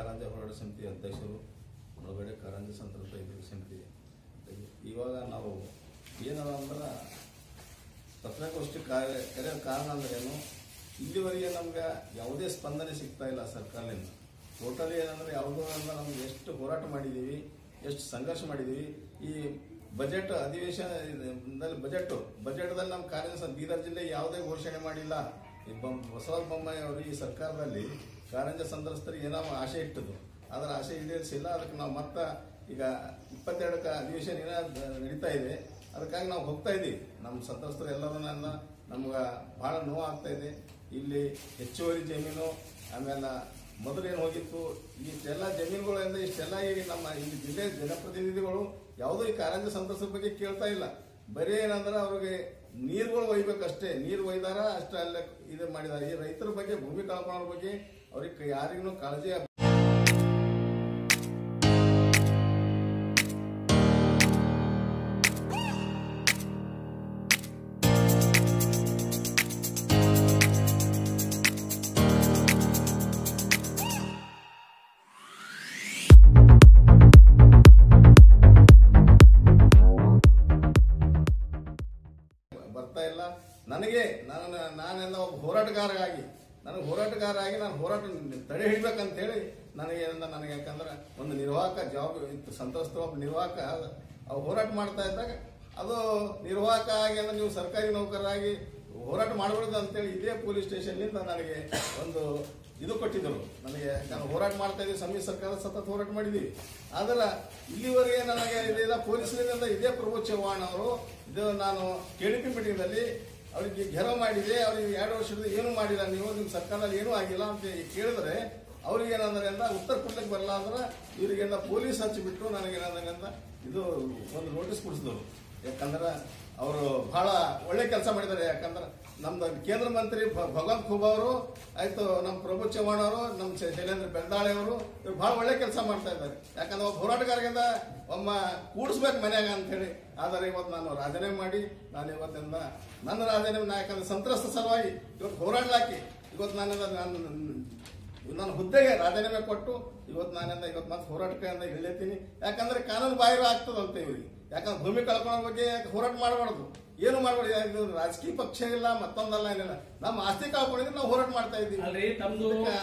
ಕಾರಂಜಿ ಹೋರಾಟ ಸಮಿತಿ ಅಧ್ಯಕ್ಷರು ಒಳಗಡೆ ಕಾರಂಜಿ ಸಂತೃಪ್ತ ಇದ್ರ ಸಮಿತಿ ಇವಾಗ ನಾವು ಏನದ ಅಂದ್ರೆ ಪತ್ರಿಕಾಗೋಷ್ಠಿ ಕಾರ್ಯ ಕರೆಯೋ ಕಾರಣ ಅಂದ್ರೆ ಏನು ಇಲ್ಲಿವರೆಗೆ ನಮ್ಗೆ ಯಾವುದೇ ಸ್ಪಂದನೆ ಸಿಗ್ತಾ ಇಲ್ಲ ಸರ್ಕಾರದಿಂದ ಟೋಟಲಿ ಏನಂದ್ರೆ ಯಾವುದೋ ಅಂದ್ರೆ ನಮ್ಗೆ ಎಷ್ಟು ಹೋರಾಟ ಮಾಡಿದ್ದೀವಿ ಎಷ್ಟು ಸಂಘರ್ಷ ಮಾಡಿದ್ದೀವಿ ಈ ಬಜೆಟ್ ಅಧಿವೇಶನದಲ್ಲಿ ಬಜೆಟ್ ಬಜೆಟ್ದಲ್ಲಿ ನಮ್ಮ ಕಾರ್ಯ ಬೀದರ್ ಜಿಲ್ಲೆ ಯಾವುದೇ ಘೋಷಣೆ ಮಾಡಿಲ್ಲ ಈ ಬೊಮ್ ಬಸವರಾಜ ಬೊಮ್ಮಾಯಿ ಅವರು ಈ ಸರ್ಕಾರದಲ್ಲಿ ಕಾರಂಜ ಸಂತ್ರಸ್ತರಿಗೆ ಏನೋ ಆಶೆ ಇಟ್ಟದು ಅದರ ಆಶೆ ಈಡೇರಿಸಿಲ್ಲ ಅದಕ್ಕೆ ನಾವು ಮತ್ತ ಈಗ ಇಪ್ಪತ್ತೆರಡಕ್ಕೆ ಅಧಿವೇಶನ ಏನೋ ನಡೀತಾ ಇದೆ ಅದಕ್ಕಾಗಿ ನಾವು ಹೋಗ್ತಾ ಇದ್ದೀವಿ ನಮ್ಮ ಸಂತ್ರಸ್ತರು ಎಲ್ಲರೂ ನನ್ನ ನಮ್ಗೆ ಬಹಳ ನೋವು ಆಗ್ತಾ ಇದೆ ಇಲ್ಲಿ ಹೆಚ್ಚುವರಿ ಜಮೀನು ಆಮೇಲೆ ಮೊದಲೇನು ಹೋಗಿತ್ತು ಇಷ್ಟೆಲ್ಲ ಜಮೀನುಗಳಿಂದ ಇಷ್ಟೆಲ್ಲ ಈಗ ನಮ್ಮ ಇಲ್ಲಿ ಜಿಲ್ಲೆ ಜನಪ್ರತಿನಿಧಿಗಳು ಯಾವುದೂ ಈ ಕಾರಂಜ ಸಂತ್ರಸ್ತರ ಬಗ್ಗೆ ಕೇಳ್ತಾ ಇಲ್ಲ ಬರೀ ಏನಂದ್ರೆ ಅವ್ರಿಗೆ ನೀರುಗಳು ಒಯ್ಬೇಕಷ್ಟೇ ನೀರು ಒಯ್ದಾರ ಅಷ್ಟೇ ಅಲ್ಲೇ ಇದು ಮಾಡಿದಾರೆ ಈ ರೈತರ ಬಗ್ಗೆ ಭೂಮಿ ಕಳ್ಕೊಳ್ಳೋರ ಬಗ್ಗೆ ಅವ್ರಿಗೆ ಯಾರಿಗೂ ಕಾಳಜಿ ಬರ್ತಾ ಇಲ್ಲ ನನಗೆ ನಾನು ನಾನೆಲ್ಲ ಒಬ್ಬ ಹೋರಾಟಗಾರರಾಗಿ ನನಗೆ ಹೋರಾಟಗಾರರಾಗಿ ನಾನು ಹೋರಾಟ ತಡೆ ಹಿಡಿಬೇಕಂತ ಹೇಳಿ ನನಗೆ ಏನಂದ ನನಗೆ ಯಾಕಂದ್ರೆ ಒಂದು ನಿರ್ವಾಹಕ ಜವಾಬ್ ಇತ್ತು ಸಂತ್ರಸ್ತ ಒಬ್ಬ ನಿರ್ವಾಹಕ ಅವ್ ಹೋರಾಟ ಮಾಡ್ತಾ ಇದ್ದಾಗ ಅದು ನಿರ್ವಾಹಕ ಆಗಿ ಅಂದ್ರೆ ನೀವು ಸರ್ಕಾರಿ ನೌಕರರಾಗಿ ಹೋರಾಟ ಮಾಡಬಾರ್ದು ಅಂತೇಳಿ ಇದೇ ಪೊಲೀಸ್ ಸ್ಟೇಷನ್ನಿಂದ ನನಗೆ ಒಂದು ಇದು ಕೊಟ್ಟಿದ್ದರು ನನಗೆ ನಾನು ಹೋರಾಟ ಮಾಡ್ತಾ ಇದ್ದೀವಿ ಸಮ್ಮಿಶ್ರ ಸರ್ಕಾರ ಸತತ ಹೋರಾಟ ಮಾಡಿದ್ದೀವಿ ಆದ್ರೆ ಇಲ್ಲಿವರೆಗೆ ನನಗೆ ಇದೆಲ್ಲ ಪೊಲೀಸರಿಂದ ಇದೇ ಪ್ರಭು ಚವ್ಹಾಣ್ ಅವರು ಇದು ನಾನು ಕೆಡಿಪಿ ಮೀಟಿಂಗ್ನಲ್ಲಿ ಅವರಿಗೆ ಘೆರವ್ ಮಾಡಿದೆ ಅವರಿಗೆ ಎರಡು ವರ್ಷದ ಏನು ಮಾಡಿಲ್ಲ ನೀವು ನಿಮ್ಮ ಸರ್ಕಾರದಲ್ಲಿ ಏನೂ ಆಗಿಲ್ಲ ಅಂತ ಕೇಳಿದ್ರೆ ಅವ್ರಿಗೆ ಏನಂದ್ರೆ ಅಂತ ಉತ್ತರ ಕೊಡ್ಲಿಕ್ಕೆ ಬರಲ್ಲ ಅಂದ್ರೆ ಇವರಿಗೆ ಪೊಲೀಸ್ ಹಚ್ಚಿಬಿಟ್ಟು ನನಗೇನಂದ್ರೆ ಅಂತ ಇದು ಒಂದು ನೋಟಿಸ್ ಕೊಡಿಸಿದವರು ಯಾಕಂದ್ರೆ ಅವರು ಬಹಳ ಒಳ್ಳೆ ಕೆಲಸ ಮಾಡಿದ್ದಾರೆ ಯಾಕಂದ್ರೆ ನಮ್ದು ಕೇಂದ್ರ ಮಂತ್ರಿ ಭ- ಭಗವಂತ್ ಖೂಬ್ ಅವರು ಆಯ್ತು ನಮ್ಮ ಪ್ರಭು ಚವ್ಹಾಣ್ ಅವರು ನಮ್ಮ ಶೈ- ಶೈಲೇಂದ್ರ ಬೆಳ್ದಾಳೆ ಅವರು ಇವ್ರು ಬಹಳ ಒಳ್ಳೆ ಕೆಲಸ ಮಾಡ್ತಾ ಇದ್ದಾರೆ ಯಾಕಂದ್ರೆ ಒಬ್ಬ ಹೋರಾಟಗಾರರಿಂದ ಒಮ್ಮ ಕೂಡಿಸ್ಬೇಕು ಮನ್ಯಾಗ ಅಂತ ಹೇಳಿ ಆದರೆ ಇವತ್ತು ನಾನು ರಾಜೀನಾಮೆ ಮಾಡಿ ನಾನು ಇವತ್ತಿಂದ ನನ್ನ ರಾಜೀನಾಮೆ ನಾ ಯಾಕಂದ್ರೆ ಸಂತ್ರಸ್ತ ಸಲುವಾಗಿ ಇವತ್ತು ಹೋರಾಡ್ಲಾಕಿ ಇವತ್ತು ನಾನು ನಾನು ನನ್ನ ಹುದ್ದೆಗೆ ರಾಜೀನಾಮೆ ಕೊಟ್ಟು ಇವತ್ತು ನಾನಿಂದ ಇವತ್ತು ಮತ್ತೆ ಹೋರಾಟದಿಂದ ಇಳಿತೀನಿ ಯಾಕಂದ್ರೆ ಕಾನೂನು ಬಾಹಿರ ಆಗ್ತದಂತೆ ಇವ್ರಿಗೆ ಯಾಕಂದ್ರೆ ಭೂಮಿ ಕಳ್ಕೊಳ್ಳೋ ಬಗ್ಗೆ ಹೋರಾಟ ಮಾಡಬಾರ್ದು ಏನು ಮಾಡಬಾರ್ದು ಇದು ರಾಜಕೀಯ ಪಕ್ಷ ಇಲ್ಲ ಮತ್ತೊಂದಲ್ಲ ಏನಿಲ್ಲ ನಮ್ಮ ಆಸ್ತಿ ಕಳ್ಕೊಂಡಿದ್ರೆ ನಾವು ಹೋರಾಟ ಮಾಡ್ತಾ ಇದ್ದೀವಿ ಅಲ್ರಿ ತಮ್ದು ಇದಕ್ಕ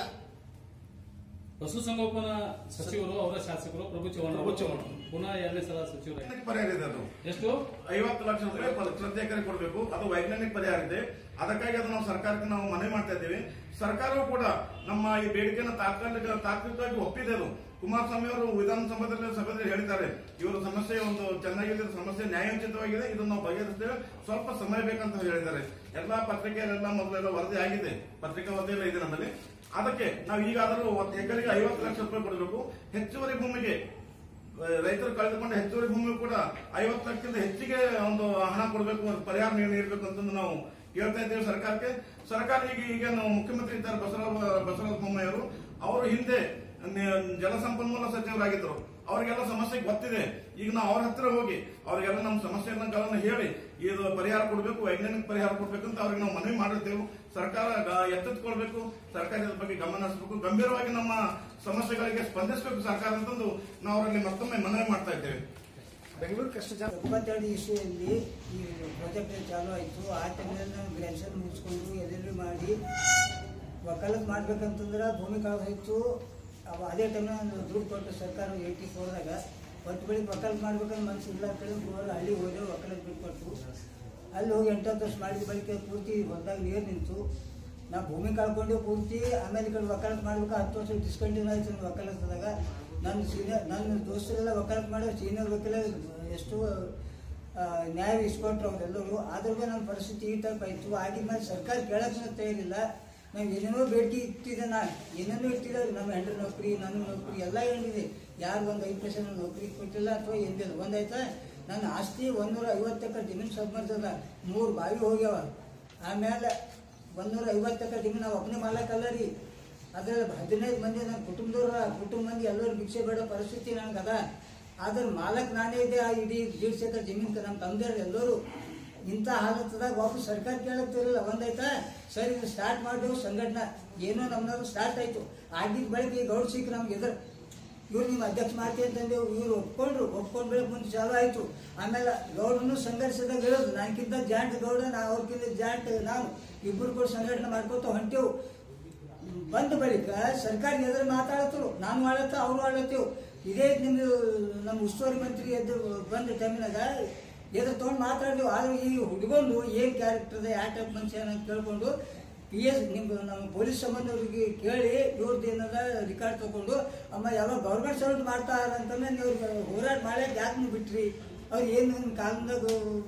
ಪಶುಸಂಗೋಪನಾ ಸಚಿವರು ಅವರ ಶಾಸಕರು ಪ್ರಭು ಚವ್ಹಾಣ್ ಅವರು ಪ್ರಭು ಚವ್ಹಾಣ್. ಪುನಃ ಎರಡನೇ ಸಲ ಸಚಿವರು ವೈಜ್ಞಾನಿಕ ಪರಿಹಾರ ಇದೆ ಅದು ಎಷ್ಟು ಐವತ್ತು ಲಕ್ಷ ರೂಪಾಯಿ ಪ್ರ- ಪ್ರತಿ ಎಕರೆ ಕೊಡಬೇಕು ಅದು ವೈಜ್ಞಾನಿಕ ಪರಿಹಾರ ಇದೆ ಅದಕ್ಕಾಗಿ ಅದು ನಾವು ಸರ್ಕಾರಕ್ಕೆ ನಾವು ಮನವಿ ಮಾಡ್ತಾ ಇದ್ದೀವಿ ಸರ್ಕಾರವು ಕೂಡ ನಮ್ಮ ಈ ಬೇಡಿಕೆಯನ್ನು ತಾತ್ಕಾಲಿಕ ತಾತ್ವಿಕವಾಗಿ ಒಪ್ಪಿದೆ ಅದು ಕುಮಾರಸ್ವಾಮಿ ಅವರು ವಿಧಾನಸಭೆಯಲ್ಲಿ ಸಭೆಯಲ್ಲಿ ಹೇಳಿದ್ದಾರೆ ಇವರ ಸಮಸ್ಯೆ ಒಂದು ಚೆನ್ನಾಗಿದೆ ಸಮಸ್ಯೆ ನ್ಯಾಯೋಚಿತವಾಗಿದೆ ಇದನ್ನು ನಾವು ಬಗೆಹರಿಸ್ತೇವೆ ಸ್ವಲ್ಪ ಸಮಯ ಬೇಕಂತ ಹೇಳಿದ್ದಾರೆ ಎಲ್ಲಾ ಪತ್ರಿಕೆಯಲ್ಲೆಲ್ಲ ಮೊದಲೆಲ್ಲ ವರದಿ ಆಗಿದೆ ಪತ್ರಿಕಾ ವರದಿಯೆಲ್ಲ ಇದೆ ನಮ್ಮಲ್ಲಿ ಅದಕ್ಕೆ ನಾವು ಈಗಾದರೂ ಒಂದು ಎಕರೆಗೆ ಐವತ್ತು ಲಕ್ಷ ರೂಪಾಯಿ ಕೊಡಬೇಕು ಹೆಚ್ಚುವರಿ ಭೂಮಿಗೆ ರೈತರು ಕಳೆದುಕೊಂಡ ಹೆಚ್ಚುವರಿ ಭೂಮಿ ಕೂಡ ಐವತ್ತು ಲಕ್ಷಕ್ಕಿಂತ ಹೆಚ್ಚಿಗೆ ಒಂದು ಹಣ ಕೊಡಬೇಕು ಒಂದು ಪರಿಹಾರ ನೀ- ನೀಡಬೇಕು ಅಂತಂದು ನಾವು ಹೇಳ್ತಾ ಇದ್ದೇವೆ ಸರ್ಕಾರಕ್ಕೆ ಸರ್ಕಾರ ಈಗ ಈಗ ನಾವು ಮುಖ್ಯಮಂತ್ರಿ ಇದ್ದಾರೆ ಬಸವರಾಜ ಬಸವರಾಜ ಬೊಮ್ಮಾಯಿ ಅವರು ಅವರು ಹಿಂದೆ ನಿ- ಜಲಸಂಪನ್ಮೂಲ ಸಚಿವರಾಗಿದ್ದರು ಅವರಿಗೆಲ್ಲ ಸಮಸ್ಯೆ ಗೊತ್ತಿದೆ ಈಗ ನಾವು ಅವ್ರ ಹತ್ರ ಹೋಗಿ ಅವರಿಗೆಲ್ಲ ನಮ್ಮ ಸಮಸ್ಯೆಗಳನ್ನ ಹೇಳಿ ಇದು ಪರಿಹಾರ ಕೊಡಬೇಕು ವೈಜ್ಞಾನಿಕ ಪರಿಹಾರ ಕೊಡಬೇಕು ಅಂತ ಅವ್ರಿಗೆ ನಾವು ಮನವಿ ಮಾಡಿರ್ತೇವೆ ಸರ್ಕಾರ ಗ- ಎಚ್ಚೆತ್ತುಕೊಳ್ಬೇಕು ಸರ್ಕಾರ ಇದ್ರ ಬಗ್ಗೆ ಗಮನ ಹರಿಸಬೇಕು ಗಂಭೀರವಾಗಿ ನಮ್ಮ ಸಮಸ್ಯೆಗಳಿಗೆ ಸ್ಪಂದಿಸಬೇಕು ಸರ್ಕಾರ ಅಂತಂದು ನಾವು ಅವರಲ್ಲಿ ಮತ್ತೊಮ್ಮೆ ಮನವಿ ಮಾಡ್ತಾ ಇದ್ದೇವೆ ಬೆಂಗಳೂರು ಕಷ್ಟ ಜನ ಇಪ್ಪತ್ತೆರಡು ಇಸ್ವಿಯಲ್ಲಿ ಈ ಪ್ರಾಜೆಕ್ಟ್ ಚಾಲು ಆಯಿತು ಆ ಟೈಮ್ನಲ್ಲಿ ನಾವು ಗ್ರ್ಯಾಜುಯೇಷನ್ ಮುಗಿಸ್ಕೊಂಡು ಎಲ್ಲೆಲ್ಲಿ ಮಾಡಿ ವಕಾಲತ್ ಮಾಡ್ಬೇಕಂತಂದ್ರೆ ಭೂಮಿ ಕಾಳು ಹೋಯ್ತು ಅವ ಅದೇ ಟೈಮ್ನ ದುಡ್ಡು ಕೊಟ್ಟು ಸರ್ಕಾರ ಏಯ್ಟಿ ಫೋರ್ದಾಗ ಒಟ್ಟು ಬೆಳಿಗ್ಗೆ ವಕಾಲತ್ ಮಾಡ್ಬೇಕಂದ್ರೆ ಮನ್ಸು ಇಲ್ಲ ಅಂತೇಳಿ ಮೂವರು ಹಳ್ಳಿ ಹೋಗಿ ವಕಾಲತ್ ಬಿಟ್ಟು ಕೊಟ್ಟು ಅಲ್ಲಿ ಹೋಗಿ ಎಂಟತ್ತು ವರ್ಷ ಮಾಡಿದ ಬಳಿಕ ಪೂರ್ತಿ ಹೊಲದಾಗ ನೀರು ನಿಂತು ನಾ ಭೂಮಿ ಕಳ್ಕೊಂಡು ಪೂರ್ತಿ ಆಮೇಲೆ ಈ ಕಡೆ ವಕಾಲತ್ ಮಾಡ್ಬೇಕು ಹತ್ತು ವರ್ಷ ಡಿಸ್ಕಂಟಿನ್ಯೂ ಆಯ್ತು ನನ್ನ ವಕಾಲತ್ದಾಗ ನನ್ನ ಸೀನಿಯರ್ ನನ್ನ ದೋಸ್ತರೆಲ್ಲ ವಕಾಲತ್ ಮಾಡೋ ಸೀನಿಯರ್ ವಕೀಲ ಎಷ್ಟು ಆ, ನ್ಯಾಯ ಇಸ್ಕೊಟ್ರು ಅವರೆಲ್ಲರೂ ಆದ್ರೂ ನಮ್ಮ ಪರಿಸ್ಥಿತಿ ಈ ಟೈಪ್ ಆಯಿತು ಆಗಿದ್ಮೇಲೆ ಸರ್ಕಾರ ಕೇಳಕ್ಕೆ ತಯಾರಿಲ್ಲ ನಾವು ಏನೇನೋ ಬೇಡಿಕೆ ಇಟ್ಟಿದ್ದೆ ನಾ ಏನೇನೋ ಇಟ್ಟಿದ್ದೆ ನಮ್ಮ ಹೆಂಡ್ರ ನೌಕರಿ ನನ್ನ ನೌಕರಿ ಎಲ್ಲ ಏನಿದೆ ಯಾರು ಒಂದು ಐದು ಪರ್ಸೆಂಟ್ ನೌಕರಿ ಕೊಟ್ಟಿಲ್ಲ ಅಥವಾ ಏನಿಲ್ಲ ಒಂದಾಯ್ತಾ ನನ್ನ ಆಸ್ತಿ ಒಂದೂರ ಐವತ್ತು ಎಕರೆ ಜಮೀನು ಸಬ್ಮರ್ಸದ ಮೂರು ಬಾವಿ ಹೋಗ್ಯಾವ ಆಮೇಲೆ ಒಂದೂರ ಐವತ್ತು ಎಕರೆ ಜಮೀನು ನಾವು ಒಬ್ಬನೇ ಮಾಲಕಲ್ಲ ರೀ ಅದ್ರಲ್ಲಿ ಹದಿನೈದು ಮಂದಿ ನನ್ನ ಕುಟುಂಬದವ್ರ ಕುಟುಂಬ ಮಂದಿ ಎಲ್ಲರೂ ಭಿಕ್ಷೆ ಬೇಡ ಪರಿಸ್ಥಿತಿ ನನಗದ ಆದ್ರೆ ಮಾಲಕ್ ನಾನೇ ಇದೆ ಆ ಇಡೀ ದೀಡ್ಸ್ ಎಕರೆ ಜಮೀನು ನಮ್ಮ ತಂದೆಯರು ಎಲ್ಲರೂ ಇಂಥ ಹಾಲತ್ತದಾಗ ವಾಪಸ್ ಸರ್ಕಾರ ಕೇಳಕ್ತಿರಲಿಲ್ಲ ಒಂದಾಯ್ತಾ ಸರಿ ಇದು ಸ್ಟಾರ್ಟ್ ಮಾಡಿದೆವು ಸಂಘಟನಾ ಏನೋ ನಮ್ದು ಸ್ಟಾರ್ಟ್ ಆಯ್ತು ಆಗಿದ್ದ ಬಳಿಕ ಈ ಗೌಡ್ ಸಿಕ್ ನಮ್ಗೆ ಎದುರು ಇವ್ರು ನಿಮ್ಮ ಅಧ್ಯಕ್ಷ ಮಾಡ್ತೀವಿ ಅಂತಂದೇವು ಇವ್ರು ಒಪ್ಕೊಂಡ್ರು ಒಪ್ಕೊಂಡ್ ಬೆಳಗ್ಗೆ ಮುಂದೆ ಚಾಲು ಆಯ್ತು ಆಮೇಲೆ ಗೌಡನು ಸಂಘರ್ಷದಾಗ ಹೇಳೋದು ನನಗಿಂತ ಜಾಂಟ್ ಗೌಡ ನಾ ಅವ್ರಕ್ಕಿಂತ ಜಾಂಟ್ ನಾವು ಇಬ್ಬರು ಕೂಡ ಸಂಘಟನೆ ಮಾಡ್ಕೋತ ಹೊಂಟೇವು ಬಂದ ಬಳಿಕ ಸರ್ಕಾರ ಎದುರು ಮಾತಾಡತ್ತರು ನಾನು ಮಾಡತ್ತ ಅವ್ರು ಮಾಡತ್ತೇವು ಇದೇ ನಿಮ್ದು ನಮ್ಮ ಉಸ್ತುವಾರಿ ಮಂತ್ರಿ ಎದ್ದು ಬಂದ ಟೈಮಿನಾಗ ಎದುರು ತೊಗೊಂಡು ಮಾತಾಡಿದೆವು ಆದ್ರೆ ಈ ಹುಡುಗೊಂಡು ಏನ್ ಕ್ಯಾರೆಕ್ಟರ್ ಯಾವ ಟೈಪ್ ಮನುಷ್ಯ ಅಂತ ಕೇಳ್ಕೊಂಡು ಪಿ ಎಸ್ ನಿಮ್ಗೆ ನಮ್ಮ ಪೊಲೀಸ್ ಸಂಬಂಧವ್ರಿಗೆ ಕೇಳಿ ಇವ್ರದ್ದು ಏನದ ರಿಕಾರ್ಡ್ ತಗೊಂಡು ಅಮ್ಮ ಯಾವಾಗ ಗೌರ್ಮೆಂಟ್ ಸರ್ವಿಸ್ ಮಾಡ್ತಾರ ಅಂತಂದ್ರೆ ನೀವು ಹೋರಾಟ ಮಾಡಕ್ಕೆ ಯಾಕೆ ನೀವು ಬಿಟ್ರಿ ಅವ್ರು ಏನು ನಿಮ್ಮ ಕಾಲದಾಗ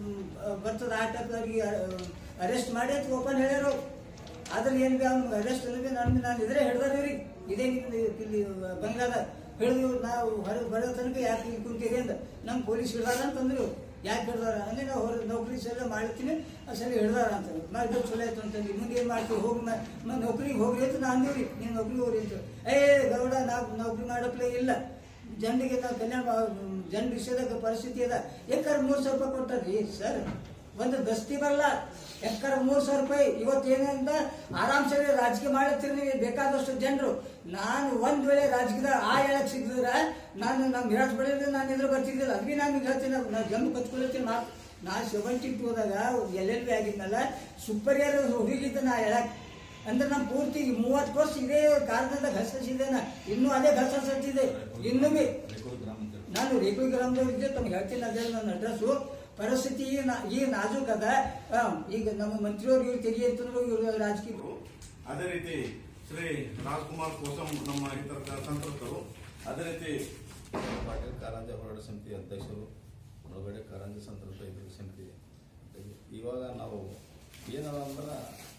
ಬರ್ತದ ಆ ಟೈಪ್ ಅವ್ರಿಗೆ ಅರೆಸ್ಟ್ ಮಾಡಿ ಅಂತ ಓಪನ್ ಹೇಳ್ಯಾರು ಆದ್ರೆ ಏನ್ ಬಿ ಅವ್ನ ಅರೆಸ್ಟ್ ಅಂದ್ರೆ ನಾನು ನಾನು ಇದ್ರೆ ಹಿಡ್ದಾರ ಇವ್ರಿಗೆ ಇದೇ ನಿಮ್ದು ಇಲ್ಲಿ ಬಂಗಾದ ಹಿಡಿದು ನಾವು ಹೊರಗೆ ಬರೋ ತನಕ ಯಾಕೆ ಇಲ್ಲಿ ಕುಂತೀರಿ ಅಂತ ನಮ್ಮ ಪೊಲೀಸ್ ಹಿಡ್ದಾರ ಅಂತಂದ್ರು ಯಾಕೆ ಹಿಡ್ದಾರ ಅಂದ್ರೆ ನಾವು ಹೊರ ನೌಕರಿ ಸಲ ಮಾಡ್ತೀನಿ ಆ ಸರಿ ಹಿಡ್ದಾರ ಅಂತ ಮಾಡಿ ಚಲೋ ಆಯ್ತು ಅಂತಂದ್ವಿ ಮುಂದೆ ಏನ್ ಮಾಡ್ತೀವಿ ಹೋಗಿ ಮ- ಮ- ನೌಕರಿಗೆ ಹೋಗ್ರಿ ಅಂತ ನಾನು ಅಂದಿವ್ರಿ ನೀವು ನೌಕರಿಗೆ ಹೋಗ್ರಿ ಅಂತ ಏ ಗೌಡ ನಾವು ನೌಕರಿ ಮಾಡಪ್ಲೇ ಇಲ್ಲ ಜನರಿಗೆ ನಾವು ಕಲ್ಯಾಣ ಜನ ವಿಷಯದಾಗ ಪರಿಸ್ಥಿತಿ ಅದ ಯಾಕಾರ ಮೂರು ಸಾವಿರ ರೂಪಾಯಿ ಕೊಟ್ಟಾರ್ರಿ ಸರ್ ಒಂದು ದಸ್ತಿ ಬರಲ್ಲ ಎಕ್ಕರ ಮೂರು ಸಾವಿರ ರೂಪಾಯಿ ಇವತ್ತು ಏನಂತ ಆರಾಮ್ಸೆ ರಾಜಕೀಯ ಮಾಡತ್ತೀರಿ ನೀವು ಬೇಕಾದಷ್ಟು ಜನರು ನಾನು ಒಂದ್ ವೇಳೆ ರಾಜಕೀಯದ ಆ ಹೇಳಕ್ ಸಿಗ್ತಿದ್ರ ನಾನು ನಮ್ಮ ವಿರಾಟ್ ಬೆಳೆದ್ರೆ ನಾನು ಎದುರು ಬರ್ತಿದ್ದಿಲ್ಲ ಅದ್ವಿ ನಾನು ಹೇಳ್ತೀನಿ ನಾವು ಜನ ಕಚ್ಕೊಳ್ತೀನಿ ಮಾತು ನಾ ಸೆವೆಂಟಿ ಟೂ ಹೋದಾಗ ಎಲ್ ಎಲ್ ಬಿ ಆಗಿದ್ನಲ್ಲ ಸುಪರಿಯರ್ ಹುಡುಗಿದ್ದ ನಾ ಹೇಳಕ್ ಅಂದ್ರೆ ನಮ್ಮ ಪೂರ್ತಿ ಮೂವತ್ತು ವರ್ಷ ಇದೇ ಕಾರಣದಿಂದ ಘರ್ಷಿಸಿದ್ದೇನ ಇನ್ನೂ ಅದೇ ಘರ್ಷಿಸಿದೆ ಇನ್ನೂ ಬಿ ನಾನು ರೇಖು ಗ್ರಾಮದವ್ರಿಗೆ ತಮ್ಗೆ ಹೇಳ್ತೀನಿ ಅದೇ ನನ್ನ ಅಡ್ರೆಸ್ಸು ಪರಿಸ್ಥಿತಿ ಈ ನಾ- ಈ ನಾಜೂಕ್ ಅದ ಆ, ಈಗ ನಮ್ಮ ಮಂತ್ರಿಯವ್ರು ಇವ್ರು ತೆಗಿ ಅಂತಂದ್ರು ಇವ್ರು ರಾಜಕೀಯ ಇದ್ರು. ಅದೇ ರೀತಿ ಶ್ರೀ ರಾಜ್ಕುಮಾರ್ ಕೋಸಂ ನಮ್ಮ ಇತರ ಸಂತ್ರಸ್ತರು ಅದೇ ರೀತಿ ಪಾಟೀಲ್ ಕಾರಂಜಿ ಹೋರಾಟ ಸಮಿತಿ ಅಧ್ಯಕ್ಷರು ಮುಳಗಡೆ ಕಾರಂಜಿ ಸಂತೃಪ್ತ ಇದ್ರ ಸಮಿತಿ ಇವಾಗ ನಾವು ಏನದ ಅಂದ್ರೆ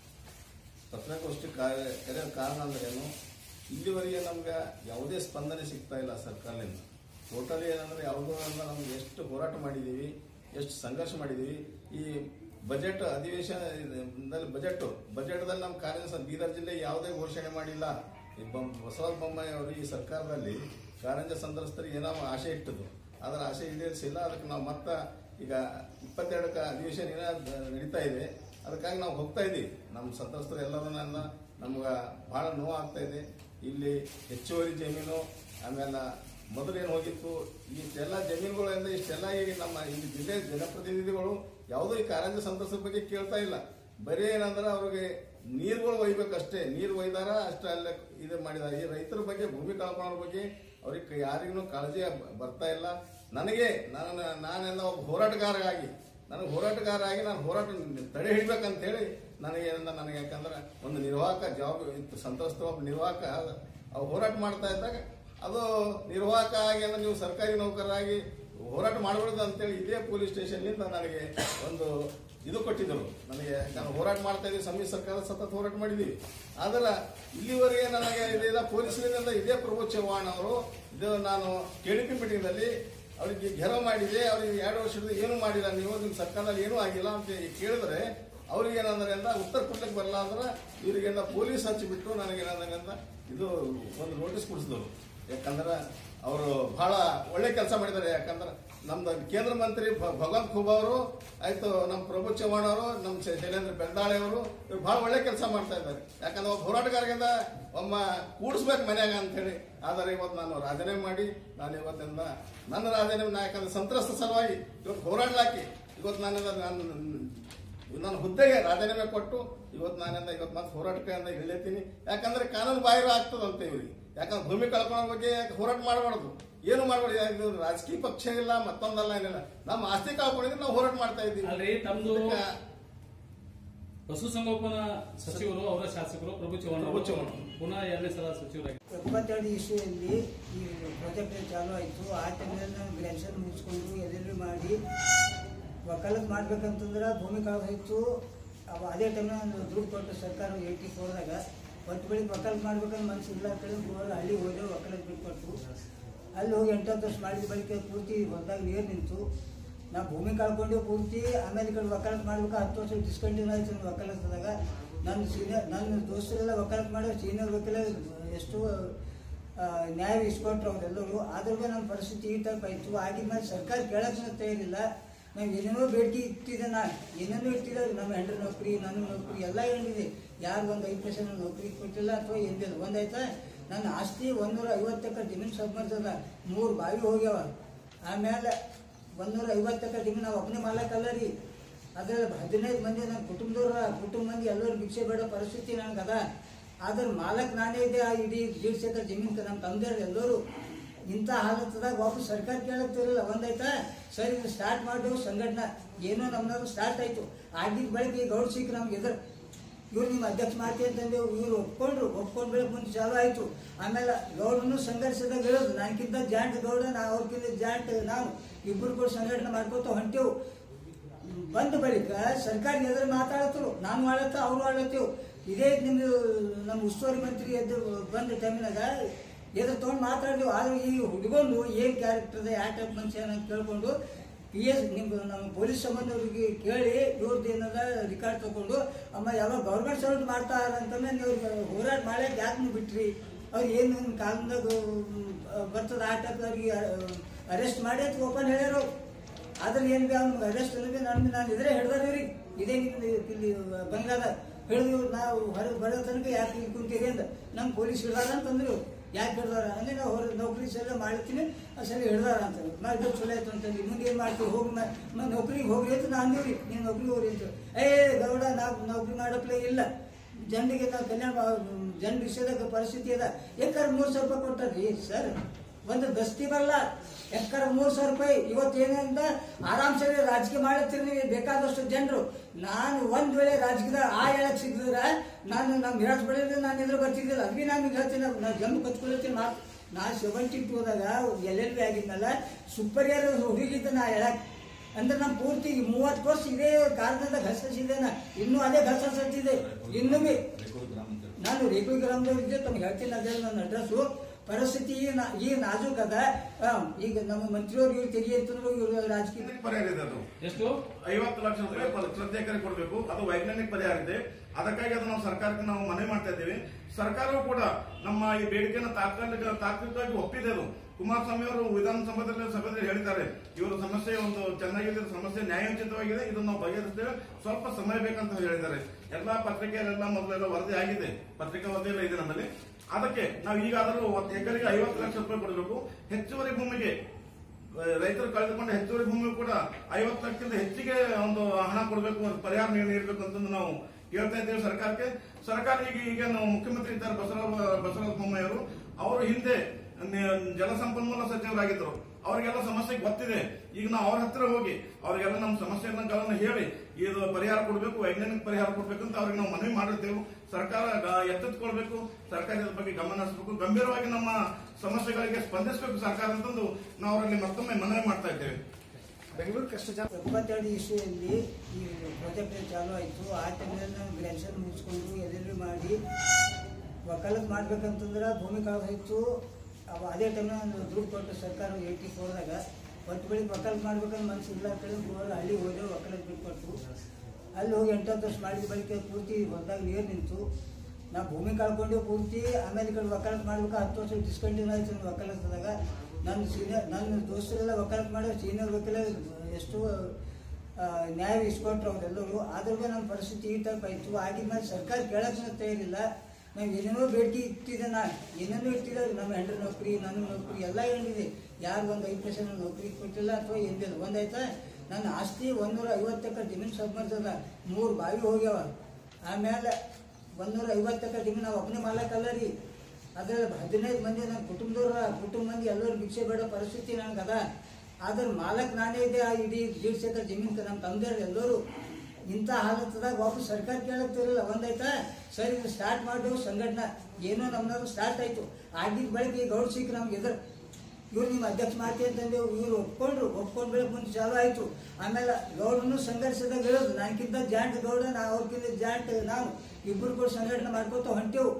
ಪತ್ರಿಕಾಗೋಷ್ಠಿ ಕಾರ್ಯ ಕರೆಯೋ ಕಾರಣ ಅಂದ್ರೆ ಏನು ಇಲ್ಲಿವರೆಗೆ ನಮ್ಗೆ ಯಾವುದೇ ಸ್ಪಂದನೆ ಸಿಗ್ತಾ ಇಲ್ಲ ಸರ್ಕಾರದಿಂದ ಟೋಟಲಿ ಏನಂದ್ರೆ ಯಾವುದೋ ಅಂದ್ರೆ ನಮ್ಗೆ ಎಷ್ಟು ಹೋರಾಟ ಮಾಡಿದ್ದೀವಿ ಎಷ್ಟು ಸಂಘರ್ಷ ಮಾಡಿದ್ದೀವಿ ಈ ಬಜೆಟ್ ಅಧಿವೇಶನದಲ್ಲಿ ಬಜೆಟ್ ಬಜೆಟ್ದಲ್ಲಿ ನಮ್ಮ ಕಾರ್ಯ ಬೀದರ್ ಜಿಲ್ಲೆ ಯಾವುದೇ ಘೋಷಣೆ ಮಾಡಿಲ್ಲ ಈ ಬೊಮ್- ಬಸವರಾಜ ಬೊಮ್ಮಾಯಿ ಅವರು ಈ ಸರ್ಕಾರದಲ್ಲಿ ಕಾರಂಜ ಸಂತ್ರಸ್ತರಿಗೆ ಏನೋ ಆಶೆ ಇಟ್ಟದು ಅದರ ಆಶೆ ಈಡೇರಿಸಿಲ್ಲ ಅದಕ್ಕೆ ನಾವು ಮತ್ತ ಈಗ ಇಪ್ಪತ್ತೆರಡಕ್ಕೆ ಅಧಿವೇಶನ ಏನೋ ನಡೀತಾ ಇದೆ ಅದಕ್ಕಾಗಿ ನಾವು ಹೋಗ್ತಾ ಇದ್ದೀವಿ ನಮ್ಮ ಸಂತ್ರಸ್ತರು ಎಲ್ಲರೂ ನನ್ನ ನಮ್ಗೆ ಬಹಳ ನೋವು ಆಗ್ತಾ ಇದೆ ಇಲ್ಲಿ ಹೆಚ್ಚುವರಿ ಜಮೀನು ಆಮೇಲೆ ಮೊದಲೇನು ಹೋಗಿತ್ತು ಇಷ್ಟೆಲ್ಲ ಜಮೀನುಗಳಿಂದ ಇಷ್ಟೆಲ್ಲ ಈಗ ನಮ್ಮ ಇಲ್ಲಿ ಜಿಲ್ಲೆ ಜನಪ್ರತಿನಿಧಿಗಳು ಯಾವುದೂ ಈ ಕಾರಂಜ ಸಂತ್ರಸ್ತರ ಬಗ್ಗೆ ಕೇಳ್ತಾ ಇಲ್ಲ ಬರೀ ಏನಂದ್ರೆ ಅವ್ರಿಗೆ ನೀರುಗಳು ಒಯ್ಬೇಕಷ್ಟೇ ನೀರು ಒಯ್ದಾರ ಅಷ್ಟೇ ಅಲ್ಲ ಇದು ಮಾಡಿದಾರೆ ಈ ರೈತರ ಬಗ್ಗೆ ಭೂಮಿ ಕಳ್ಕೊಳ್ಳೋರ ಬಗ್ಗೆ ಅವ್ರಿಗೆ ಯಾರಿಗೂ ಕಾಳಜಿ ಬ- ಬರ್ತಾ ಇಲ್ಲ ನನಗೆ ನಾನು ನಾನೆಲ್ಲ ಒಬ್ಬ ಹೋರಾಟಗಾರರಾಗಿ ನನಗೆ ಹೋರಾಟಗಾರರಾಗಿ ನಾನು ಹೋರಾಟ ತಡೆ ಹಿಡಿಬೇಕಂತ ಹೇಳಿ ನನಗೆ ಏನಂದ ನನಗೆ ಯಾಕಂದ್ರೆ ಒಂದು ನಿರ್ವಾಹಕ ಜಾಬ್ ಇತ್ತು ಸಂತ್ರಸ್ತ ಒಬ್ಬ ನಿರ್ವಾಹಕ ಅವ್ ಹೋರಾಟ ಮಾಡ್ತಾ ಇದ್ದಾಗ ಅದು ನಿರ್ವಾಹಕ ಆಗಿ ಅಂದ್ರೆ ನೀವು ಸರ್ಕಾರಿ ನೌಕರರಾಗಿ ಹೋರಾಟ ಮಾಡಬಾರ್ದು ಅಂತೇಳಿ ಇದೇ ಪೊಲೀಸ್ ಸ್ಟೇಷನ್ನಿಂದ ನನಗೆ ಒಂದು ಇದು ಕೊಟ್ಟಿದ್ದರು ನನಗೆ ನಾನು ಹೋರಾಟ ಮಾಡ್ತಾ ಇದ್ದೀವಿ ಸಮ್ಮಿಶ್ರ ಸರ್ಕಾರ ಸತತ ಹೋರಾಟ ಮಾಡಿದ್ದೀವಿ ಆದ್ರೆ ಇಲ್ಲಿವರೆಗೆ ನನಗೆ ಇದೆಲ್ಲ ಪೊಲೀಸರಿಂದ ಇದೇ ಪ್ರಭು ಚವ್ಹಾಣ್ ಅವರು ಇದು ನಾನು ಕೆಡಿಪಿ ಮೀಟಿಂಗ್ನಲ್ಲಿ ಅವರಿಗೆ ಘೆರವ್ ಮಾಡಿದೆ ಅವರಿಗೆ ಎರಡು ವರ್ಷದ ಏನು ಮಾಡಿಲ್ಲ ನೀವು ನಿಮ್ಮ ಸರ್ಕಾರದಲ್ಲಿ ಏನೂ ಆಗಿಲ್ಲ ಅಂತ ಕೇಳಿದ್ರೆ ಅವ್ರಿಗೆ ಏನಂದ್ರೆ ಅಂತ ಉತ್ತರ ಕೊಡ್ಲಿಕ್ಕೆ ಬರಲ್ಲ ಅಂದ್ರೆ ಇವರಿಗೆಲ್ಲ ಪೊಲೀಸ್ ಹಚ್ಚಿಬಿಟ್ಟು ನನಗೇನಂದ್ರೆ ಅಂತ ಇದು ಒಂದು ನೋಟಿಸ್ ಕೊಡಿಸಿದವರು ಯಾಕಂದ್ರೆ ಅವರು ಬಹಳ ಒಳ್ಳೆ ಕೆಲಸ ಮಾಡಿದ್ದಾರೆ ಯಾಕಂದ್ರೆ ನಮ್ದು ಕೇಂದ್ರ ಮಂತ್ರಿ ಭ- ಭಗವಂತ್ ಖೂಬ್ ಅವರು ಆಯ್ತು ನಮ್ಮ ಪ್ರಭು ಚವ್ಹಾಣ್ ಅವರು ನಮ್ಮ ಶೈ- ಶೈಲೇಂದ್ರ ಬೆಳ್ದಾಳೆ ಅವರು ಇವ್ರು ಬಹಳ ಒಳ್ಳೆ ಕೆಲಸ ಮಾಡ್ತಾ ಇದ್ದಾರೆ ಯಾಕಂದ್ರೆ ಒಬ್ಬ ಹೋರಾಟಗಾರರಿಂದ ಒಮ್ಮ ಕೂಡಿಸ್ಬೇಕು ಮನ್ಯಾಗ ಅಂತ ಹೇಳಿ ಆದರೆ ಇವತ್ತು ನಾನು ರಾಜೀನಾಮೆ ಮಾಡಿ ನಾನು ಇವತ್ತಿಂದ ನನ್ನ ರಾಜೀನಾಮೆ ನಾ ಯಾಕಂದ್ರೆ ಸಂತ್ರಸ್ತ ಸಲುವಾಗಿ ಇವತ್ತು ಹೋರಾಡ್ಲಾಕಿ ಇವತ್ತು ನಾನು ನಾನು ನನ್ನ ಹುದ್ದೆಗೆ ರಾಜೀನಾಮೆ ಕೊಟ್ಟು ಇವತ್ತು ನಾನಿಂದ ಇವತ್ತು ಮತ್ತೆ ಹೋರಾಟಕ್ಕೆ ಅಂತ ಇಳಿತೀನಿ ಯಾಕಂದ್ರೆ ಕಾನೂನು ಬಾಹಿರ ಆಗ್ತದಂತ ಇವ್ರಿಗೆ ಯಾಕಂದ್ರೆ ಭೂಮಿ ಕಳ್ಕೊಳ್ಳೋ ಬಗ್ಗೆ ಯಾಕೆ ಹೋರಾಟ ಮಾಡಬಾರ್ದು ಏನು ಮಾಡಬಾರ್ದು ಇದು ರಾಜಕೀಯ ಪಕ್ಷ ಇಲ್ಲ ಮತ್ತೊಂದಲ್ಲ ಏನಿಲ್ಲ ನಮ್ಮ ಆಸ್ತಿ ಕಳ್ಕೊಂಡಿದ್ರೆ ನಾವು ಹೋರಾಟ ಮಾಡ್ತಾ ಇದ್ದೀವಿ ಅಲ್ರಿ ತಮ್ದು ಅದಕ್ಕೆ ಪಶುಸಂಗೋಪನಾ ಸಚಿವರು ಅವರ ಶಾಸಕರು ಪ್ರಭು ಚವ್ಹಾಣ್ ಪ್ರಭು ಅವರು ಚವ್ಹಾಣ್. ಪುನಃ ಎರಡನೇ ಸಲ ಸಚಿವರಾಗಿ ಎಪ್ಪತ್ತೆರಡು ಇಸ್ವಿಯಲ್ಲಿ ಈ ಪ್ರಾಜೆಕ್ಟ್ ಚಾಲು ಆಯಿತು ಆ ಟೈಮ್ನಲ್ಲಿ ನಾವು ಗ್ರ್ಯಾಜುಯೇಷನ್ ಮುಗಿಸ್ಕೊಂಡು ಎಲ್ ಮಾಡಿ ವಕಾಲತ್ ಮಾಡ್ಬೇಕಂತಂದ್ರೆ ಭೂಮಿ ಕಳೆದು ಹೋಯ್ತು ಅವ ಅದೇ ಟೈಮ್ನಾಗ ದುಡ್ಡು ಕೊಟ್ಟು ಸರ್ಕಾರ ಏಯ್ಟಿ ಫೋರ್ದಾಗ ಒಟ್ಟು ಬೆಳಿಗ್ಗೆ ವಕಾಲತ್ ಮಾಡ್ಬೇಕಂದ್ರೆ ಮನ್ಸು ಇಲ್ಲ ಅಂತೇಳಿ ಹೋಗಿ ಹಳ್ಳಿ ಹೋದ್ರೆ ವಕಾಲತ್ ಬಿಟ್ಟು ಕೊಟ್ಟು ಅಲ್ಲಿ ಹೋಗಿ ಎಂಟತ್ತು ವರ್ಷ ಮಾಡಿದ ಬಳಿಕ ಪೂರ್ತಿ ಹೊಲದಾಗ ನೀರು ನಿಂತು ನಾ ಭೂಮಿ ಕಳ್ಕೊಂಡು ಪೂರ್ತಿ ಆಮೇಲೆ ಈ ಕಡೆ ವಕಾಲತ್ ಮಾಡ್ಬೇಕು ಹತ್ತು ವರ್ಷ ಡಿಸ್ಕಂಟಿನ್ಯೂ ಆಯ್ತು ನನ್ನ ವಕಾಲತ್ದಾಗ ನನ್ನ ಸೀನಿಯರ್ ನನ್ನ ದೋಸ್ತರೆಲ್ಲ ವಕಾಲತ್ ಮಾಡೋ ಸೀನಿಯರ್ ವಕೀಲ ಎಷ್ಟು ಆ, ನ್ಯಾಯ ಇಸ್ಕೊಟ್ರು ಅವರೆಲ್ಲರೂ ಆದ್ರೂ ನಮ್ಮ ಪರಿಸ್ಥಿತಿ ಈ ಟೈಪ್ ಆಯ್ತು ಆಗಿದ್ಮೇಲೆ ಸರ್ಕಾರ ಕೇಳಕ್ಕೆ ತಯಾರಿಲ್ಲ ನಾವು ಏನೇನೋ ಬೇಡಿಕೆ ಇಟ್ಟಿದ್ದೆ ನಾ ಏನೇನೋ ಇಟ್ಟಿಲ್ಲ ನಮ್ಮ ಹೆಂಡ್ರ ನೌಕರಿ ನನ್ನ ನೌಕರಿ ಎಲ್ಲ ಏನಿದೆ ಯಾರು ಒಂದು ಐದು ಪರ್ಸೆಂಟ್ ನೌಕರಿ ಕೊಟ್ಟಿಲ್ಲ ಅಥವಾ ಏನಿಲ್ಲ ಒಂದಾಯ್ತಾ ನನ್ನ ಆಸ್ತಿ ಒಂದೂರ ಐವತ್ತು ಎಕರೆ ಜಮೀನು ಸಬ್ಮರ್ಸದ ಮೂರು ಬಾವಿ ಹೋಗ್ಯಾವ ಆಮೇಲೆ ಒಂದೂರ ಐವತ್ತು ಎಕರೆ ಜಮೀನು ನಾವು ಒಬ್ಬನೇ ಮಾಲಕಲ್ಲ ರೀ ಅದ್ರಲ್ಲಿ ಹದಿನೈದು ಮಂದಿ ನನ್ನ ಕುಟುಂಬದವ್ರ ಕುಟುಂಬ ಮಂದಿ ಎಲ್ಲರೂ ಭಿಕ್ಷೆ ಬೇಡೋ ಪರಿಸ್ಥಿತಿ ನನಗದ ಆದ್ರೆ ಮಾಲಕ್ ನಾನೇ ಇದೆ ಆ ಇಡೀ ದೀಡ್ಸ್ ಎಕರೆ ಜಮೀನು ನಮ್ಮ ತಂದೆಯವ್ರು ಎಲ್ಲರೂ ಇಂಥ ಹಾಲತ್ತದಾಗ ವಾಪಸ್ ಸರ್ಕಾರ ಕೇಳಕ್ತಿರಲಿಲ್ಲ ಒಂದಾಯ್ತಾ ಸರಿ ಇದು ಸ್ಟಾರ್ಟ್ ಮಾಡಿದೆವು ಸಂಘಟನೆ ಏನೋ ನಮ್ಮದು ಸ್ಟಾರ್ಟ್ ಆಯ್ತು ಆಗಿದ್ದ ಬಳಿಕ ಈ ಗೌಡ್ ಸಿಕ್ ನಮ್ಗೆ ಎದುರು ಇವ್ರು ನಿಮ್ಮ ಅಧ್ಯಕ್ಷ ಮಾಡ್ತೀವಿ ಅಂತಂದೇವು ಇವ್ರು ಒಪ್ಕೊಂಡ್ರು ಒಪ್ಕೊಂಡ್ ಬೆಳಕ್ ಮುಂದೆ ಚಾಲು ಆಯ್ತು ಆಮೇಲೆ ಗೌಡನು ಸಂಘರ್ಷದಾಗ ಹೇಳೋದು ನನಗಿಂತ ಜಾಂಟ್ ಗೌಡ ನಾ ಅವ್ರಕ್ಕಿಂತ ಜಾಂಟ್ ನಾವು ಇಬ್ಬರು ಕೂಡ ಸಂಘಟನೆ ಮಾಡ್ಕೊತ ಹೊಂಟೇವು ಬಂದ ಬಳಿಕ ಸರ್ಕಾರ ಎದುರು ಮಾತಾಡತ್ತರು ನಾನು ಮಾಡತ್ತ ಅವ್ರು ಆಡತ್ತೇವು ಇದೇ ನಿಮ್ದು ನಮ್ಮ ಉಸ್ತುವಾರಿ ಮಂತ್ರಿ ಎದ್ದು ಬಂದ ಟೈಮಿನಾಗ ಎದುರು ತೊಗೊಂಡು ಮಾತಾಡಿದ್ವು ಆದ್ರೆ ಈ ಹುಡುಗಂದು ಏನ್ ಕ್ಯಾರೆಕ್ಟರ್ ಇದೆ ಯಾವ ಟೈಪ್ ಮನುಷ್ಯ ಅಂತ ಕೇಳ್ಕೊಂಡು ಪಿ ಎಸ್ ನಿಮ್ಗೆ ನಮ್ಮ ಪೊಲೀಸ್ ಸಂಬಂಧವ್ರಿಗೆ ಕೇಳಿ ಇವ್ರದ್ದು ಏನದ ರಿಕಾರ್ಡ್ ತಗೊಂಡು ಅಮ್ಮ ಯಾವಾಗ ಗೌರ್ಮೆಂಟ್ ಸರ್ವಿಸ್ ಮಾಡ್ತಾರ ಅಂತಂದ್ರೆ ನೀವು ಹೋರಾಟ ಮಾಡಕ್ಕೆ ಯಾಕೆ ನೀವು ಬಿಟ್ರಿ ಅವ್ರು ಏನು ನಿಮ್ಮ ಕಾಲದಾಗ ಬರ್ತದ ಆ ಟೈಪ್ ಅವ್ರಿಗೆ ಅರೆಸ್ಟ್ ಮಾಡಿ ಅಂತ ಓಪನ್ ಹೇಳ್ಯಾರು ಆದ್ರೆ ಏನ್ ಬಿ ಅವ್ನು ಅರೆಸ್ಟ್ ಅನ್ನೋದು ನಾನು ನಾನು ಇದ್ರೆ ಹಿಡ್ದಾರ ರೀ ಇದೇ ನಿಮ್ದು ಇಲ್ಲಿ ಬಂಗಾದ ಹಿಡಿದು ನಾವು ಹೊರಗೆ ಬರೋ ತನಕ ಯಾಕೆ ಇಲ್ಲಿ ಕುಂತೀರಿ ಅಂತ ನಮ್ಮ ಪೊಲೀಸ್ ಹಿಡ್ದಾರ ಅಂತಂದ್ರು ಯಾಕೆ ಹಿಡ್ದಾರ ಅಂದ್ರೆ ನಾವು ಹೊರ ನೌಕರಿ ಸಲ ಮಾಡ್ತೀನಿ ಅದು ಸರಿ ಹಿಡ್ದಾರ ಅಂತ ಮಾಡಿದ್ರೆ ಚಲೋ ಆಯ್ತು ಅಂತಂದು ಮುಂದೆ ಏನು ಮಾಡ್ತೀವಿ ಹೋಗಿ ಮ ನೌಕರಿಗೆ ಹೋಗ್ರಿ ಅಂತ ನಾನು ಅಂದಿವ್ರಿ ನೀವು ನೌಕರಿಗೆ ಹೋಗ್ರಿ ಅಂತ ಏ ಗೌಡ ನಾವು ನೌಕರಿ ಮಾಡಪ್ಲೇ ಇಲ್ಲ ಜನರಿಗೆ ನಾವು ಕಲ್ಯಾಣ ಜನ ವಿಷಯದಾಗ ಪರಿಸ್ಥಿತಿ ಅದ ಯಾಕಂದ್ರೆ ಮೂರು ಸಾವಿರ ರೂಪಾಯಿ ಕೊಟ್ಟಾರ್ರಿ ಸರ್ ಒಂದು ದಸ್ತಿ ಬರಲ್ಲ ಎಕ್ಕರ ಮೂರು ಸಾವಿರ ರೂಪಾಯಿ ಇವತ್ತು ಏನಂತ ಆರಾಮ್ಸೆ ರಾಜಕೀಯ ಮಾಡತ್ತೀರಿ ನೀವು ಬೇಕಾದಷ್ಟು ಜನರು ನಾನು ಒಂದ್ ವೇಳೆ ರಾಜಕೀಯದ ಆ ಹೇಳಕ್ ಸಿಕ್ಕಿದ್ರೆ ನಾನು ನಮ್ಮ ವಿರಾಟ್ ಬೆಳೆದ್ರೆ ನಾನು ಎದುರು ಬರ್ತಿದ್ದಿಲ್ಲ ಅದ್ವಿ ನಾನು ಹೇಳ್ತೀನಿ ನಾವು ಜನ್ಮ ಕತ್ಕೊಳ್ತೀನಿ ಮಾತು ನಾ ಸೆವೆಂಟಿ ಟೂ ಹೋದಾಗ ಎಲ್ ಎಲ್ ಬಿ ಆಗಿದ್ನಲ್ಲ ಸುಪರಿಯರ್ ಹುಡುಗಿದ್ದ ನಾ ಹೇಳಕ್ ಅಂದ್ರೆ ನಮ್ಮ ಪೂರ್ತಿ ಮೂವತ್ತು ವರ್ಷ ಇದೇ ಕಾರಣದಾಗ ಹಸಿದ್ದೇನ ಇನ್ನೂ ಅದೇ ಹಸಿದೆ ಇನ್ನೂ ಬಿ ನಾನು ರೇಕು ಗ್ರಾಮದವ್ರಿದ್ದೆ ತಮ್ಗೆ ಹೇಳ್ತೀನಿ ಅದೇ ನನ್ನ ಅಡ್ರೆಸ್ಸು ಪರಿಸ್ಥಿತಿ ಈ ನಾ- ಈ ನಾಜೂಕ್ ಅದ ಆ, ಈಗ ನಮ್ಮ ಮಂತ್ರಿಯವ್ರು ಇವ್ರು ತೆಗಿ ಅಂತಂದ್ರು ಇವ್ರು ರಾಜಕೀಯ ಪರಿಹಾರ ಇದೆ ಅದು ಎಷ್ಟು ಐವತ್ತು ಲಕ್ಷ ರೂಪಾಯಿ ಪ- ಪ್ರತಿ ಎಕರೆ ಕೊಡಬೇಕು ಅದು ವೈಜ್ಞಾನಿಕ ಪರಿಹಾರ ಇದೆ ಅದಕ್ಕಾಗಿ ಅದು ನಾವು ಸರ್ಕಾರಕ್ಕೆ ನಾವು ಮನವಿ ಮಾಡ್ತಾ ಇದ್ದೀವಿ ಸರ್ಕಾರವು ಕೂಡ ನಮ್ಮ ಈ ಬೇಡಿಕೆಯನ್ನು ತಾತ್ಕಾಲಿಕ ತಾತ್ವಿಕವಾಗಿ ಒಪ್ಪಿದೆ ಅದು ಕುಮಾರಸ್ವಾಮಿ ಅವರು ವಿಧಾನಸಭೆಯಲ್ಲಿ ಸಭೆಯಲ್ಲಿ ಹೇಳಿದ್ದಾರೆ ಇವರ ಸಮಸ್ಯೆ ಒಂದು ಚೆನ್ನಾಗಿದೆ ಸಮಸ್ಯೆ ನ್ಯಾಯೋಚಿತವಾಗಿದೆ ಇದನ್ನು ನಾವು ಬಗೆಹರಿಸ್ತೇವೆ ಸ್ವಲ್ಪ ಸಮಯ ಬೇಕಂತ ಹೇಳಿದ್ದಾರೆ ಎಲ್ಲಾ ಪತ್ರಿಕೆಯಲ್ಲೆಲ್ಲ ಮೊದಲೆಲ್ಲ ವರದಿ ಆಗಿದೆ ಪತ್ರಿಕಾ ವರದಿ ಎಲ್ಲ ಇದೆ ನಮ್ಮಲ್ಲಿ ಅದಕ್ಕೆ ನಾವು ಈಗಾದರೂ ಒಂದು ಎಕರೆಗೆ ಐವತ್ತು ಲಕ್ಷ ರೂಪಾಯಿ ಕೊಡಬೇಕು ಹೆಚ್ಚುವರಿ ಭೂಮಿಗೆ ರೈತರು ಕಳೆದುಕೊಂಡ ಹೆಚ್ಚುವರಿ ಭೂಮಿ ಕೂಡ ಐವತ್ತು ಲಕ್ಷದಿಂದ ಹೆಚ್ಚಿಗೆ ಒಂದು ಹಣ ಕೊಡಬೇಕು ಒಂದು ಪರಿಹಾರ ನೀ- ನೀಡಬೇಕು ಅಂತಂದು ನಾವು ಹೇಳ್ತಾ ಇದ್ದೇವೆ ಸರ್ಕಾರಕ್ಕೆ ಸರ್ಕಾರ ಈಗ ಈಗ ನಾವು ಮುಖ್ಯಮಂತ್ರಿ ಇದ್ದಾರೆ ಬಸವರಾಜ ಬಸವರಾಜ ಬೊಮ್ಮಾಯಿ ಅವರು ಅವರು ಹಿಂದೆ ನೆ- ಜಲಸಂಪನ್ಮೂಲ ಸಚಿವರಾಗಿದ್ದರು ಅವರಿಗೆಲ್ಲ ಸಮಸ್ಯೆ ಗೊತ್ತಿದೆ ಈಗ ನಾವು ಅವ್ರ ಹತ್ರ ಹೋಗಿ ಅವರಿಗೆಲ್ಲ ನಮ್ಮ ಸಮಸ್ಯೆಗಳನ್ನ ಹೇಳಿ ಇದು ಪರಿಹಾರ ಕೊಡಬೇಕು ವೈಜ್ಞಾನಿಕ ಪರಿಹಾರ ಕೊಡಬೇಕು ಅಂತ ಅವ್ರಿಗೆ ನಾವು ಮನವಿ ಮಾಡಿರ್ತೇವೆ ಸರ್ಕಾರ ಗ- ಎಚ್ಚೆತ್ತುಕೊಳ್ಬೇಕು ಸರ್ಕಾರ ಇದ್ರ ಬಗ್ಗೆ ಗಮನ ಹರಿಸಬೇಕು ಗಂಭೀರವಾಗಿ ನಮ್ಮ ಸಮಸ್ಯೆಗಳಿಗೆ ಸ್ಪಂದಿಸಬೇಕು ಸರ್ಕಾರ ಅಂತಂದು ನಾವು ಅವರಲ್ಲಿ ಮತ್ತೊಮ್ಮೆ ಮನವಿ ಮಾಡ್ತಾ ಇದ್ದೇವೆ ಬೆಂಗಳೂರು ಕಷ್ಟ ಎಪ್ಪತ್ತೆರಡು ಇಸ್ವಿಯಲ್ಲಿ ಈ ಪ್ರಾಜೆಕ್ಟ್ ಚಾಲು ಆಯಿತು ಆ ಟೈಮ್ನಲ್ಲಿ ನಾವು ಗ್ರ್ಯಾಜುಯೇಷನ್ ಮುಗಿಸ್ಕೊಂಡು ಎಲ್ಲೆಲ್ಲಿ ಮಾಡಿ ವಕಾಲತ್ ಮಾಡ್ಬೇಕಂತಂದ್ರೆ ಭೂಮಿ ಕಾಳು ಇತ್ತು ಅವ ಅದೇ ಟೈಮ್ನಾಗ ಒಂದು ದುಡ್ಡು ಕೊಟ್ಟು ಸರ್ಕಾರ ಏಯ್ಟಿ ಫೋರ್ದಾಗ ಒಟ್ಟು ಬೆಳಿಗ್ಗೆ ವಕಾಲತ್ ಮಾಡ್ಬೇಕಂದ್ರೆ ಮನ್ಸು ಇಲ್ಲ ಕಡೆ ಹೋದ್ರೆ ಹಳ್ಳಿ ಹೋದ್ರೆ ವಕಾಲತ್ ಬಿಟ್ಟು ಕೊಟ್ಟು ಅಲ್ಲಿ ಹೋಗಿ ಎಂಟತ್ತು ವರ್ಷ ಮಾಡಿದ ಬಳಿಕ ಪೂರ್ತಿ ಹೊಲದಾಗ ನೀರು ನಿಂತು ನಾ ಭೂಮಿ ಕಳ್ಕೊಂಡು ಪೂರ್ತಿ ಆಮೇಲೆ ಈ ಕಡೆ ವಕಾಲತ್ ಮಾಡ್ಬೇಕು ಹತ್ತು ವರ್ಷ ಡಿಸ್ಕಂಟಿನ್ಯೂ ಆಯ್ತು ನನ್ನ ವಕಾಲತ್ದಾಗ ನನ್ನ ಸೀನಿಯರ್ ನನ್ನ ದೋಸ್ತರೆಲ್ಲ ವಕಾಲತ್ ಮಾಡೋ ಸೀನಿಯರ್ ವಕೀಲ ಎಷ್ಟು ಆ, ನ್ಯಾಯ ಇಸ್ಕೊಟ್ರು ಅವರೆಲ್ಲರೂ ಆದ್ರೂ ನಮ್ಮ ಪರಿಸ್ಥಿತಿ ಈ ಟೈಪ್ ಆಯ್ತು ಆಗಿದ್ಮೇಲೆ ಸರ್ಕಾರ ಕೇಳಕ್ಕೆ ತಯಾರಿಲ್ಲ ನಾವು ಏನೇನೋ ಬೇಡಿಕೆ ಇಟ್ಟಿದ್ದೆ ನಾ ಏನೇನೋ ಇಟ್ಟಿಲ್ಲ ನಮ್ಮ ಹೆಂಡ್ರ ನೌಕರಿ ನನ್ನ ನೌಕರಿ ಎಲ್ಲ ಏನಿದೆ ಯಾರು ಒಂದು ಐದು ಪರ್ಸೆಂಟ್ ನೌಕರಿ ಕೊಟ್ಟಿಲ್ಲ ಅಥವಾ ಏನಿಲ್ಲ ಒಂದಾಯ್ತಾ ನನ್ನ ಆಸ್ತಿ ಒಂದೂರ ಐವತ್ತು ಎಕರೆ ಜಮೀನು ಸಬ್ಮರ್ಸದ ಮೂರು ಬಾವಿ ಹೋಗ್ಯಾವ ಆಮೇಲೆ ಒಂದೂರ ಐವತ್ತು ಎಕರೆ ಜಮೀನು ನಾವು ಒಬ್ಬನೇ ಮಾಲಕಲ್ಲ ರೀ ಅದ್ರಲ್ಲಿ ಹದಿನೈದು ಮಂದಿ ನನ್ನ ಕುಟುಂಬದವ್ರ ಕುಟುಂಬ ಮಂದಿ ಎಲ್ಲರೂ ಭಿಕ್ಷೆ ಬೇಡೋ ಪರಿಸ್ಥಿತಿ ನನಗದ ಆದ್ರೆ ಮಾಲಕ್ ನಾನೇ ಇದೆ ಆ ಇಡೀ ದೀಡ್ಸ್ ಎಕರೆ ಜಮೀನು ನಮ್ಮ ತಂದೆಯವ್ರು ಎಲ್ಲರೂ ಇಂಥ ಹಾಲತ್ತದಾಗ ವಾಪಸ್ ಸರ್ಕಾರ ಕೇಳಕ್ತಿರಲಿಲ್ಲ ಒಂದಾಯ್ತಾ ಸರಿ ಇದು ಸ್ಟಾರ್ಟ್ ಮಾಡಿದೆವು ಸಂಘಟನೆ ಏನೋ ನಮ್ಮದು ಸ್ಟಾರ್ಟ್ ಆಯ್ತು ಆಗಿದ್ದ ಬಳಿಕ ಈ ಗೌಡ್ ಸಿಕ್ ನಮ್ಗೆ ಎದುರು ಇವ್ರು ನಿಮ್ಮ ಅಧ್ಯಕ್ಷ ಮಾಡ್ತೀವಿ ಅಂತಂದೇವು ಇವ್ರು ಒಪ್ಕೊಂಡ್ರು ಒಪ್ಕೊಂಡ್ ಬೆಳಕ್ ಮುಂದೆ ಚಾಲು ಆಯ್ತು ಆಮೇಲೆ ಗೌಡನು ಸಂಘರ್ಷದಾಗ ಹೇಳೋದು ನನಗಿಂತ ಜಾಂಟ್ ಗೌಡ ನಾ ಅವ್ರಕ್ಕಿಂತ ಜಾಂಟ್ ನಾವು ಇಬ್ಬರು ಕೂಡ ಸಂಘಟನೆ ಮಾಡ್ಕೊತ ಹೊಂಟೇವು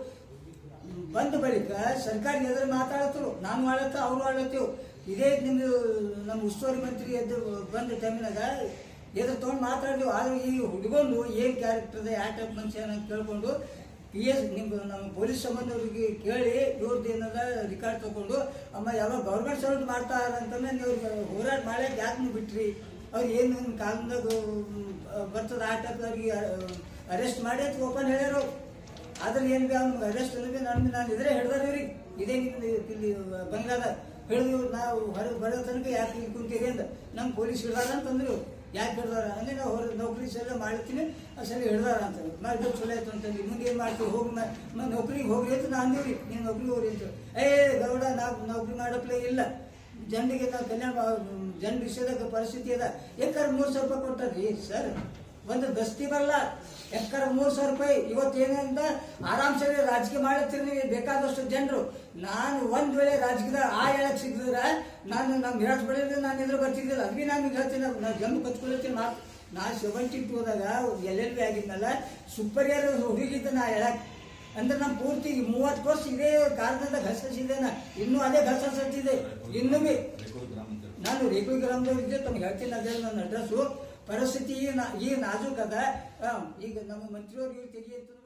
ಬಂದ ಬಳಿಕ ಸರ್ಕಾರ ಎದುರು ಮಾತಾಡತ್ತರು ನಾನು ಮಾಡತ್ತ ಅವ್ರು ಆಡತ್ತೇವು ಇದೇ ನಿಮ್ದು ನಮ್ಮ ಉಸ್ತುವಾರಿ ಮಂತ್ರಿ ಎದ್ದು ಬಂದ ಟೈಮಿನಾಗ ಎದುರು ತೊಗೊಂಡು ಮಾತಾಡಿದ್ವು ಆದ್ರೆ ಈ ಹುಡುಗಂದು ಏನ್ ಕ್ಯಾರೆಕ್ಟರ್ ಇದೆ ಯಾವ ಟೈಪ್ ಮನುಷ್ಯ ಅಂತ ಕೇಳ್ಕೊಂಡು ಪಿ ಎಸ್ ನಿಮ್ಗೆ ನಮ್ಮ ಪೊಲೀಸ್ ಸಂಬಂಧವ್ರಿಗೆ ಕೇಳಿ ಇವ್ರದ್ದು ಏನದ ರಿಕಾರ್ಡ್ ತಗೊಂಡು ಅಮ್ಮ ಯಾವಾಗ ಗೌರ್ಮೆಂಟ್ ಸರ್ವಿಸ್ ಮಾಡ್ತಾರ ಅಂತಂದ್ರೆ ನೀವು ಹೋರಾಟ ಮಾಡಕ್ಕೆ ಯಾಕೆ ನೀವು ಬಿಟ್ರಿ ಅವ್ರು ಏನು ನಿಮ್ಮ ಕಾಲದಾಗ ಬರ್ತದ ಆ ಟೈಪ್ ಅವ್ರಿಗೆ ಅರೆಸ್ಟ್ ಮಾಡಿ ಅಂತ ಓಪನ್ ಹೇಳ್ಯಾರು ಆದ್ರೆ ಏನ್ ಬಿ ಅವ್ನು ಅರೆಸ್ಟ್ ಅನ್ನೋದು ನಾನು ನಾನು ಇದ್ರೆ ಹಿಡ್ದಾರ ಇವ್ರಿಗೆ ಇದೇ ನಿಮ್ದು ಇಲ್ಲಿ ಬಂಗಾದ ಹಿಡಿದು ನಾವು ಹೊರಗೆ ಬರೋ ತನಕ ಯಾಕೆ ಇಲ್ಲಿ ಕುಂತೀರಿ ಅಂತ ನಮ್ಮ ಪೊಲೀಸ್ ಹಿಡ್ದಾರ ಅಂತಂದ್ರು ಯಾಕೆ ಹಿಡ್ದಾರ ಅಂದ್ರೆ ನಾವು ಹೊರ ನೌಕರಿ ಸಲ ಮಾಡ್ತೀನಿ ಆ ಸಲ ಹಿಡ್ದಾರ ಅಂತ ಮಾಡಿದ್ದು ಚಲೋ ಆಯ್ತು ಅಂತಂದು ಮುಂದೆ ಏನ್ ಮಾಡ್ತೀವಿ ಹೋಗಿ ಮ- ಮ- ನೌಕರಿಗೆ ಹೋಗ್ರಿ ಅಂತ ನಾನು ಅಂದಿವ್ರಿ ನೀವು ನೌಕರಿಗೆ ಹೋಗ್ರಿ ಅಂತ ಏ ಗೌಡ ನಾವು ನೌಕರಿ ಮಾಡಪ್ಲೇ ಇಲ್ಲ ಜನರಿಗೆ ನಾವು ಕಲ್ಯಾಣ ಜನ ವಿಷಯದಾಗ ಪರಿಸ್ಥಿತಿ ಅದ ಯಾಕಂದ್ರೆ ಮೂರು ಸಾವಿರ ರೂಪಾಯಿ ಕೊಟ್ಟಾರ್ರಿ ಸರ್ ಒಂದು ದಸ್ತಿ ಬರಲ್ಲ ಯಾಕಂದ್ರೆ ಮೂರು ಸಾವಿರ ರೂಪಾಯಿ ಇವತ್ತು ಏನಂತ ಆರಾಮ್ಸೆ ರಾಜಕೀಯ ಮಾಡತ್ತೀರಿ ನೀವು ಬೇಕಾದಷ್ಟು ಜನರು ನಾನು ಒಂದ್ ವೇಳೆ ರಾಜಕೀಯದ ಆ ಹೇಳಕ್ ಸಿಕ್ಕಿದ್ರ ನಾನು ನಮ್ಮ ವಿರಾಟ್ ಬೆಳೆದ್ರೆ ನಾನು ಎದುರು ಬರ್ತಿದ್ದಿಲ್ಲ ಅದ್ವಿ ನಾನು ಈಗ ಹೇಳ್ತೀನಿ ನಾವು ಜನ ಕತ್ಕೊಳ್ತೀನಿ ಮಾತು ನಾ ಸೆವೆಂಟಿ ಟೂ ಹೋದಾಗ ಎಲ್ ಎಲ್ ಬಿ ಆಗಿದ್ನಲ್ಲ ಸುಪರಿಯರ್ ಹುಡುಗಿದ್ದ ನಾ ಹೇಳಕ್ ಅಂದ್ರೆ ನಮ್ಮ ಪೂರ್ತಿ ಮೂವತ್ತು ವರ್ಷ ಇದೇ ಕಾರಣದಾಗ ಹಸಿದ್ದೇನ ಇನ್ನೂ ಅದೇ ಹಸಿದೆ ಇನ್ನೂ ಬಿ ನಾನು ರೇಕು ಗ್ರಾಮದವ್ರು ಇದ್ದೆ ತಮ್ಗೆ ಹೇಳ್ತೀನಿ ಅದೇ ನನ್ನ ಅಡ್ರೆಸ್ಸು ಪರಿಸ್ಥಿತಿ ಈ ನಾ- ಈ ನಾಜೂಕ್ ಅದ ಆ, ಈಗ ನಮ್ಮ ಮಂತ್ರಿಯವ್ರಿಗೆ ತೆಗಿ ಅಂತ